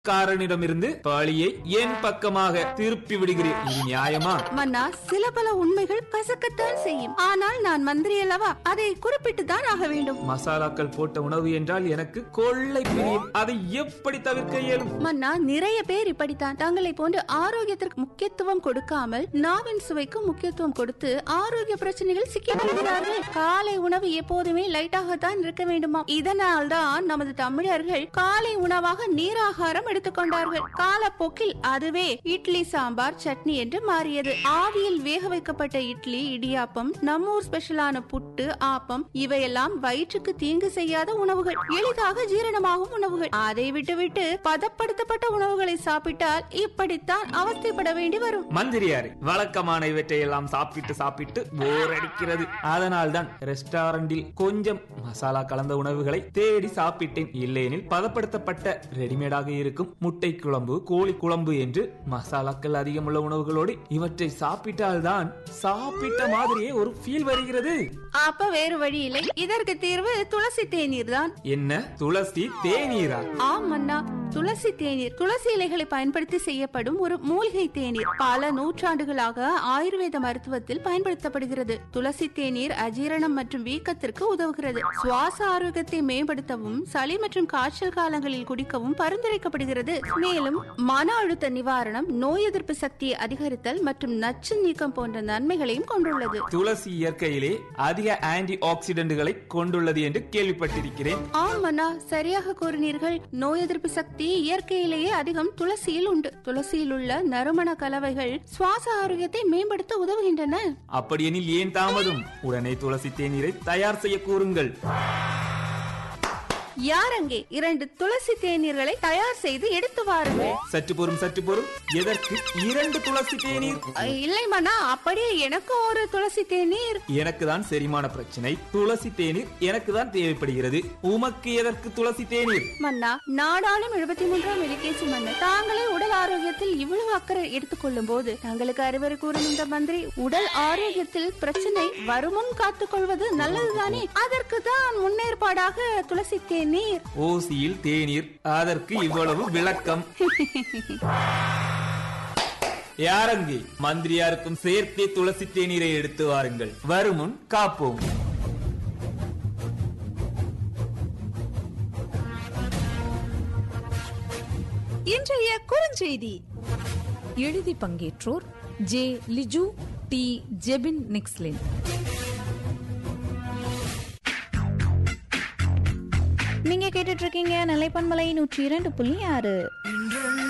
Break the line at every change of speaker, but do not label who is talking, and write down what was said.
காரனிடமிருந்து பழியை என் பக்கமாக திருப்பி விடுகிறேன் இது நியாயமா
மன்னா சில பல உண்மைகள் கசக்கத்தான் செய்யும் ஆனால் நான் மந்திரி அல்லவா அதை குறிப்பிட்டு தான் ஆக வேண்டும்
மசாலாக்கள் போட்ட உணவு என்றால் எனக்கு கொள்ளை பிரியம் அதை எப்படி தவிர்க்க இயலும்
மன்னா நிறைய பேர் இப்படித்தான் தங்களை போன்று ஆரோக்கியத்திற்கு முக்கியத்துவம் கொடுக்காமல் நாவின் சுவைக்கு முக்கியத்துவம் கொடுத்து ஆரோக்கிய பிரச்சனைகள் சிக்கிக்கொள்கிறார்கள் காலை உணவு எப்போதுமே லைட்டாகத்தான் இருக்க வேண்டுமா இதனால் தான் நமது தமிழர்கள் காலை உணவாக நீராகாரம் எடுத்துக்கொண்டார்கள் காலப்போக்கில் அதுவே இட்லி சாம்பார் சட்னி என்று மாறியது ஆவியில் வேக வைக்கப்பட்ட இட்லி இடியாப்பம் நம்மூர் ஸ்பெஷலான புட்டு ஆப்பம் இவையெல்லாம் வயிற்றுக்கு தீங்கு செய்யாத உணவுகள் எளிதாக ஜீரணமாகும் உணவுகள் அதை விட்டுவிட்டு பதப்படுத்தப்பட்ட உணவுகளை சாப்பிட்டால் இப்படித்தான் அவஸ்தைப்பட வேண்டி வரும்
மந்திரியாரே வழக்கமான இவற்றை எல்லாம் சாப்பிட்டு சாப்பிட்டு போர் அடிக்கிறது அதனால் தான் ரெஸ்டாரண்டில் கொஞ்சம் மசாலா கலந்த உணவுகளை தேடி சாப்பிட்டேன் இல்லையெனில் பதப்படுத்தப்பட்ட ரெடிமேடாக இருக்கும் முட்டை குழம்பு கோழி குழம்பு என்று மசாலாக்கள் அதிகமுள்ள உணவுகளோடு இவற்றை சாப்பிட்டால்தான் சாப்பிட்ட மாதிரியே ஒரு ஃபீல் வருகிறது
அப்ப வேறு வழி இல்லை இதற்கு தீர்வு துளசி தேநீர் தான்
என்ன துளசி தேநீரா
ஆம் மன்னா துளசி தேநீர் துளசி இலைகளை பயன்படுத்தி செய்யப்படும் ஒரு மூலிகை தேநீர் பல நூற்றாண்டுகளாக ஆயுர்வேத மருத்துவத்தில் பயன்படுத்தப்படுகிறது துளசி தேநீர் அஜீரணம் மற்றும் வீக்கத்திற்கு உதவுகிறது சுவாச ஆரோக்கியத்தை மேம்படுத்தவும் சளி மற்றும் காய்ச்சல் காலங்களில் குடிக்கவும் பரிந்துரைக்கப்படுகிறது மேலும் மன அழுத்த நிவாரணம் நோய் எதிர்ப்பு சக்தியை அதிகரித்தல் மற்றும் நச்சு நீக்கம் போன்ற நன்மைகளையும் கொண்டுள்ளது
துளசி இயற்கையிலே அதிக ஆன்டி ஆக்சிடென்ட்களை கொண்டுள்ளது என்று கேள்விப்பட்டிருக்கிறேன்
ஆம் அண்ணா சரியாக கூறினீர்கள் நோய் எதிர்ப்பு சக்தி இயற்கையிலேயே அதிகம் துளசியில் உண்டு துளசியில் உள்ள நறுமண கலவைகள் சுவாச ஆரோக்கியத்தை மேம்படுத்த உதவுகின்றன
அப்படியெனில் ஏன் தாமதம் உடனே துளசி தேநீரை தயார் செய்ய கூறுங்கள்
யார் அங்கே இரண்டு துளசி தேநீர்களை தயார் செய்து எடுத்து வாருங்கள்
சற்று பொறும் சற்று பொறும் எதற்கு இரண்டு துளசி தேநீர்
அ, இல்லை மன்னா அப்படியே எனக்கும் ஒரு துளசி தேநீர்
எனக்கு தான் செரிமான பிரச்சனை துளசி தேநீர் எனக்கு தான் தேவைப்படுகிறது உமக்கு எதற்கு துளசி தேநீர்
மன்னா நாடாளும் எழுபத்தி மூன்றாம் எலிகேசி மன்னர் தாங்களே உடல் ஆரோக்கியத்தில் இவ்வளவு அக்கறை எடுத்துக்கொள்ளும் போது தங்களுக்கு அறிவுரை கூறும் இந்த மந்திரி உடல் ஆரோக்கியத்தில் பிரச்சனை வருமுன் காத்துக் கொள்வது நல்லதுதானே அதற்கு தான் முன்னேற்பாடாக துளசி தேநீர்
ஓசியில் தேநீர் அதற்கு இவ்வளவு விளக்கம் யாரங்கே மந்திரியாருக்கும் சேர்த்தே துளசி தேநீரை எடுத்து வாருங்கள் வருமுன் காப்போம்
இன்றைய குறுஞ்செய்தி
எழுதி பங்கேற்றோர் ஜே லிஜு டி ஜெபின் நிக்ஸ்லின்
நீங்க கேட்டுட்டு இருக்கீங்க நிலைப்பன்மலை நூற்றி இரண்டு புள்ளி ஆறு